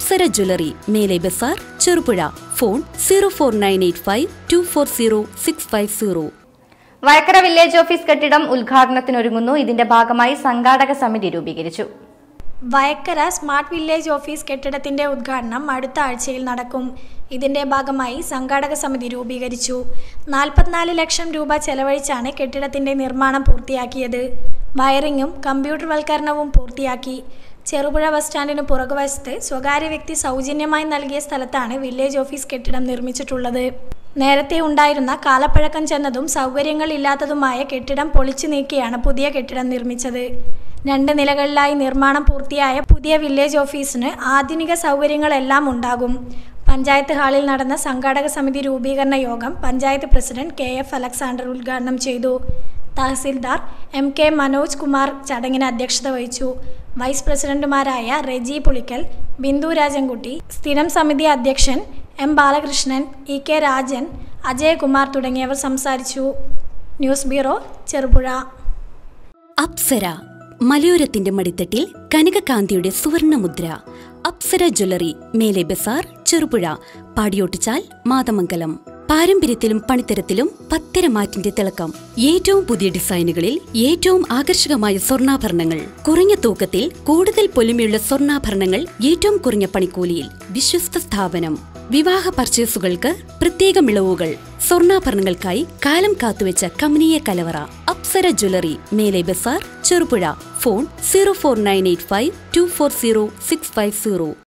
Apsara jewellery Mele Bazar Cherupuzha phone zero four nine eight five two four zero six five zero Vayakkara village office കെട്ടിടം ഉദ്ഘാടനത്തിനൊരുങ്ങുന്നു ഇതിന്റെ ഭാഗമായി സംഘാടക സമിതി രൂപീകരിച്ചു വയക്കര സ്മാർട്ട് വില്ലേജ് ഓഫീസ് കെട്ടിടത്തിന്റെ ഉദ്ഘാടനം അടുത്ത ആഴ്ചയിൽ നടക്കും ഇതിന്റെ ഭാഗമായി സംഘാടക സമിതി രൂപീകരിച്ചു നാൽപ്പത്തിനാല് ലക്ഷം രൂപ ചെലവഴിച്ചാണ് കെട്ടിടത്തിന്റെ നിർമ്മാണം പൂർത്തിയാക്കിയത് വയറിങ്ങും കമ്പ്യൂട്ടർവൽക്കരണവും പൂർത്തിയാക്കി ചെറുപുഴ ബസ് സ്റ്റാൻഡിന് പുറകുവശത്ത് സ്വകാര്യ വ്യക്തി സൗജന്യമായി നൽകിയ സ്ഥലത്താണ് വില്ലേജ് ഓഫീസ് കെട്ടിടം നിർമ്മിച്ചിട്ടുള്ളത് നേരത്തെ ഉണ്ടായിരുന്ന കാലപ്പഴക്കം ചെന്നതും സൗകര്യങ്ങളില്ലാത്തതുമായ കെട്ടിടം പൊളിച്ചു നീക്കിയാണ് പുതിയ കെട്ടിടം നിർമ്മിച്ചത് രണ്ട് നിലകളിലായി നിർമ്മാണം പൂർത്തിയായ പുതിയ വില്ലേജ് ഓഫീസിന് ആധുനിക സൗകര്യങ്ങളെല്ലാം ഉണ്ടാകും പഞ്ചായത്ത് ഹാളിൽ നടന്ന സംഘാടക സമിതി രൂപീകരണ യോഗം panchayat president K F Alexander ഉദ്ഘാടനം ചെയ്തു തഹസിൽദാർ എം കെ മനോജ് കുമാർ ചടങ്ങിന് അധ്യക്ഷത വഹിച്ചു വൈസ് പ്രസിഡന്റുമാരായ റെജി പുളിക്കൽ ബിന്ദു രാജൻകുട്ടി സ്ഥിരം സമിതി അധ്യക്ഷൻ M Balakrishnan E K Rajan Ajayakumar തുടങ്ങിയവർ സംസാരിച്ചു ന്യൂസ് ബ്യൂറോ ചെറുപുഴ അപ്സര മലയോരത്തിന്റെ മടിത്തട്ടിൽ കനകകാന്തിയുടെ സുവർണമുദ്ര അപ്സര ജ്വല്ലറി മേലെ ബസാർ ചെറുപുഴ പാടിയോട്ടിച്ചാൽ മാതമംഗലം പാരമ്പര്യത്തിലും പണിത്തരത്തിലും പത്തരമാറ്റിന്റെ തിളക്കം ഏറ്റവും പുതിയ ഡിസൈനുകളിൽ ഏറ്റവും ആകർഷകമായ സ്വർണ്ണാഭരണങ്ങൾ കുറഞ്ഞ തൂക്കത്തിൽ കൂടുതൽ പൊലിമയുള്ള സ്വർണ്ണാഭരണങ്ങൾ ഏറ്റവും കുറഞ്ഞ പണിക്കൂലിയിൽ വിശ്വസ്ത സ്ഥാപനം വിവാഹ പർച്ചേസുകൾക്ക് പ്രത്യേക ഇളവുകൾ സ്വർണ്ണാഭരണങ്ങൾക്കായി കാലം കാത്തുവെച്ച കമനീയ കലവറ Apsara jewellery Mele Bazar Cherupuzha phone zero four nine eight five two four zero six five zero